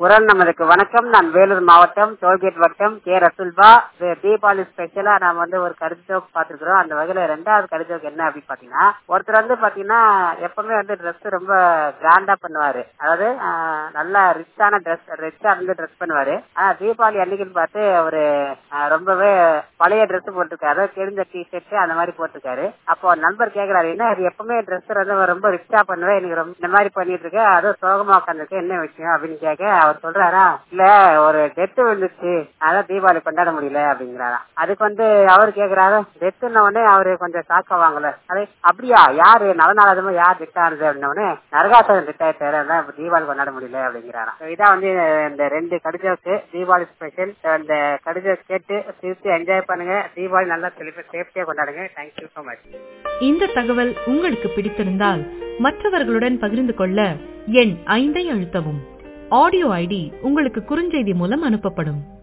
குரல் நமதுக்கு வணக்கம் நான் வேலூர் மாவட்டம் டோல்கேட் வட்டம் கே ரசுல்பா இது தீபாவளி ஸ்பெஷலா நாம வந்து ஒரு கருத்து ஜோக் பாத்துருக்கிறோம் அந்த வகையில ரெண்டாவது கருத்து ஜோக் என்ன அப்படின்னு பாத்தீங்கன்னா ஒருத்தர் வந்து பாத்தீங்கன்னா எப்பவுமே வந்து ட்ரெஸ் ரொம்ப கிராண்டா பண்ணுவாரு அதாவது ஆஹ், நல்ல ரிச்சான ட்ரெஸ் ரிச்சா இருந்து ட்ரெஸ் பண்ணுவாரு ஆனா தீபாவளி அன்னைக்குன்னு பார்த்து அவரு ஆஹ், ரொம்பவே பழைய ட்ரெஸ் போட்டிருக்காரு அதாவது கிழிஞ்ச டி ஷர்ட் அந்த மாதிரி போட்டிருக்காரு அப்போ ஒரு நண்பர் கேக்குறாரு என்ன இது எப்பவுமே ட்ரெஸ் வந்து ரொம்ப ரிச்சா பண்ணுவேன் எனக்கு ரொம்ப இந்த மாதிரி பண்ணிட்டு இருக்க அதுவும் சோகமா உட்காந்துருக்க என்ன விஷயம் அப்படின்னு கேட்க அவர் சொல்றாரா இல்ல ஒரு டெத்து விழுந்துச்சு அதான் தீபாவளி கொண்டாட முடியல அப்படிங்கிறாரா அதுக்கு வந்து அவர் கேக்குறாரு டெத்துன்ன உடனே அவரு கொஞ்சம் ஷாக் ஆவாங்கல்ல அதே அப்படியா யாரு நல்ல நாள் அதுமா யார் டெத் ஆனது அப்படின்ன உடனே நரகாசுரன் டெத் ஆயிட்டாரு அதான் இப்ப தீபாவளி கொண்டாட முடியல அப்படிங்கிறாராம் So இதான் வந்து இந்த ரெண்டு கடிஜோக்கு தீபாவளி ஸ்பெஷல் இந்த கடிஜோ கேட்டு சிரித்து என்ஜாய் பண்ணுங்க தீபாவளி நல்லா தெளிப்பா சேஃப்டியா கொண்டாடுங்க தேங்க்யூ ஸோ மச் இந்த தகவல் உங்களுக்கு பிடித்திருந்தால் மற்றவர்களுடன் பகிர்ந்து கொள்ள எண் ஐந்தை அழுத்தவும் ஆடியோ ஐடி உங்களுக்கு குறுஞ்செய்தி மூலம் அனுப்பப்படும்